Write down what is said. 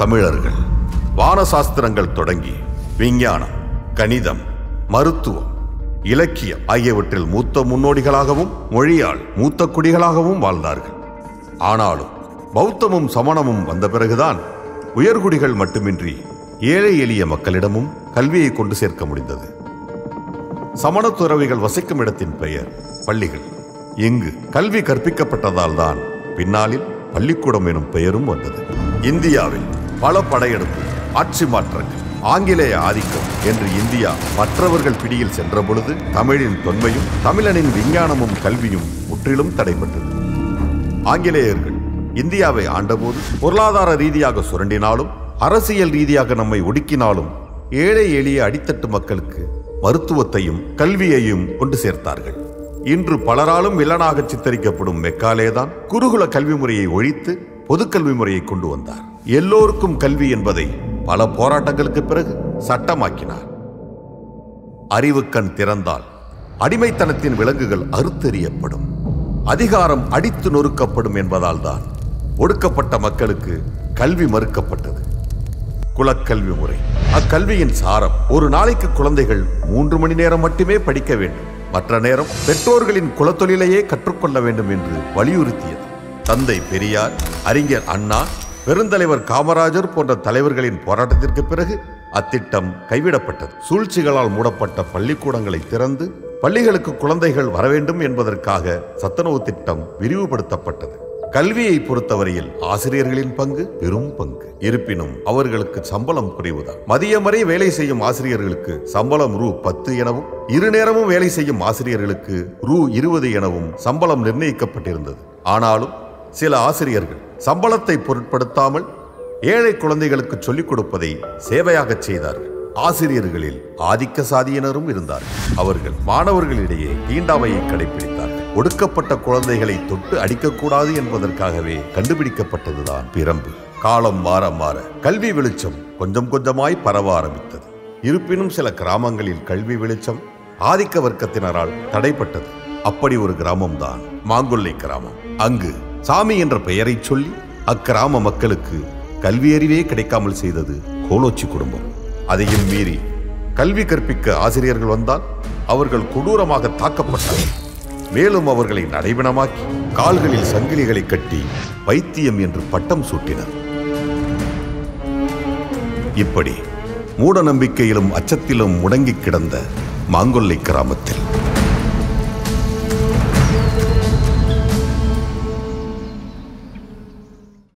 தமிழர்கள் வானசாஸ்திரங்கள் தொடங்கி விஞ்ஞானம் கணிதம் மருத்துவம் இலக்கியம் ஆகியவற்றில் மூத்த முன்னோடிகளாகவும் மொழியால் மூத்த குடிகளாகவும் வாழ்ந்தார்கள் ஆனாலும் பௌத்தமும் சமணமும் வந்த பிறகுதான் உயர்குடிகள் மட்டுமின்றி ஏழை எளிய மக்களிடமும் கல்வியை கொண்டு சேர்க்க முடிந்தது சமண துறவிகள் வசிக்கும் இடத்தின் பெயர் பள்ளிகள் இங்கு கல்வி கற்பிக்கப்பட்டதால் தான் பின்னாளில் பள்ளிக்கூடம் எனும் பெயரும் வந்தது இந்தியாவில் பல படையெடுப்பு ஆட்சி மாற்றங்கள் ஆங்கிலேய ஆதிக்கம் என்று இந்தியா மற்றவர்கள் பிடியில் சென்ற பொழுது தமிழின் தொன்மையும் தமிழனின் விஞ்ஞானமும் கல்வியும் முற்றிலும் தடைபட்டது ஆங்கிலேயர்கள் இந்தியாவை ஆண்டபோது பொருளாதார ரீதியாக சுரண்டினாலும் அரசியல் ரீதியாக நம்மை ஒடுக்கினாலும் ஏழை எளிய அடித்தட்டு மக்களுக்கு மருத்துவத்தையும் கல்வியையும் கொண்டு சேர்த்தார்கள் இன்று பலராலும் வில்லனாக சித்தரிக்கப்படும் மெக்காலேதான் குருகுல கல்வி முறையை ஒழித்து பொதுக்கல்வி முறையை கொண்டு வந்தார் எல்லோருக்கும் கல்வி என்பதை பல போராட்டங்களுக்கு பிறகு சட்டமாக்கினார் அறிவுக்கண் திறந்தால் அடிமைத்தனத்தின் விலங்குகள் அறுத்தெறியப்படும் அதிகாரம் அடித்து நொறுக்கப்படும் என்பதால் தான் ஒடுக்கப்பட்ட மக்களுக்கு கல்வி மறுக்கப்பட்டது குலக்கல்வி முறை அக்கல்வியின் சாரம் ஒரு நாளைக்கு குழந்தைகள் மூன்று மணி நேரம் மட்டுமே படிக்க வேண்டும் மற்ற நேரம் பெற்றோர்களின் குலத்தொழிலையே கற்றுக்கொள்ள வேண்டும் என்று வலியுறுத்தியது தந்தை பெரியார் அறிஞர் அண்ணா பெருந்தலைவர் காமராஜர் போன்ற தலைவர்களின் போராட்டத்திற்கு பிறகு அத்திட்டம் கைவிடப்பட்டது சூழ்ச்சிகளால் மூடப்பட்ட பள்ளிக்கூடங்களை திறந்து பள்ளிகளுக்கு குழந்தைகள் வரவேண்டும் என்பதற்காக சத்துணவு திட்டம் விரிவுபடுத்தப்பட்டது கல்வியை பொறுத்தவரையில் ஆசிரியர்களின் பங்கு பெரும் பங்கு இருப்பினும் அவர்களுக்கு சம்பளம் குறைவுதான் மதியம் வரை வேலை செய்யும் ஆசிரியர்களுக்கு சம்பளம் ரூ பத்து எனவும் இரு நேரமும் வேலை செய்யும் ஆசிரியர்களுக்கு ரூ இருபது எனவும் சம்பளம் நிர்ணயிக்கப்பட்டிருந்தது ஆனாலும் சில ஆசிரியர்கள் சம்பளத்தை பொருட்படுத்தாமல் ஏழை குழந்தைகளுக்கு சொல்லிக் கொடுப்பதை சேவையாகச் செய்தார்கள் ஆசிரியர்களில் ஆதிக்க சாதியினரும் இருந்தார்கள் அவர்கள் மாணவர்களிடையே தீண்டாமையை கடைபிடித்தார்கள் ஒடுக்கப்பட்ட குழந்தைகளை தொட்டு அடிக்கக்கூடாது என்பதற்காகவே கண்டுபிடிக்கப்பட்டதுதான் பிரம்பு காலம் மாற மாற கல்வி வெளிச்சம் கொஞ்சம் கொஞ்சமாய் பரவ ஆரம்பித்தது இருப்பினும் சில கிராமங்களில் கல்வி வெளிச்சம் ஆதிக்க வர்க்கத்தினரால் தடைப்பட்டது அப்படி ஒரு கிராமம்தான் மாங்குல்லை கிராமம் அங்கு சாமி என்ற பெயரை சொல்லி அக்கிராம மக்களுக்கு கல்வி அறிவே கிடைக்காமல் செய்தது கோலோச்சி குடும்பம் அதையும் மீறி கல்வி கற்பிக்க ஆசிரியர்கள் வந்தால் அவர்கள் கொடூரமாக தாக்கப்பட்டார்கள் மேலும் அவர்களை நடைபெணமாக்கி கால்களில் சங்கிலிகளை கட்டி பைத்தியம் என்று பட்டம் சூட்டினர் இப்படி மூட நம்பிக்கையிலும் அச்சத்திலும் முடங்கி கிடந்த மாங்கொல்லை கிராமத்தில்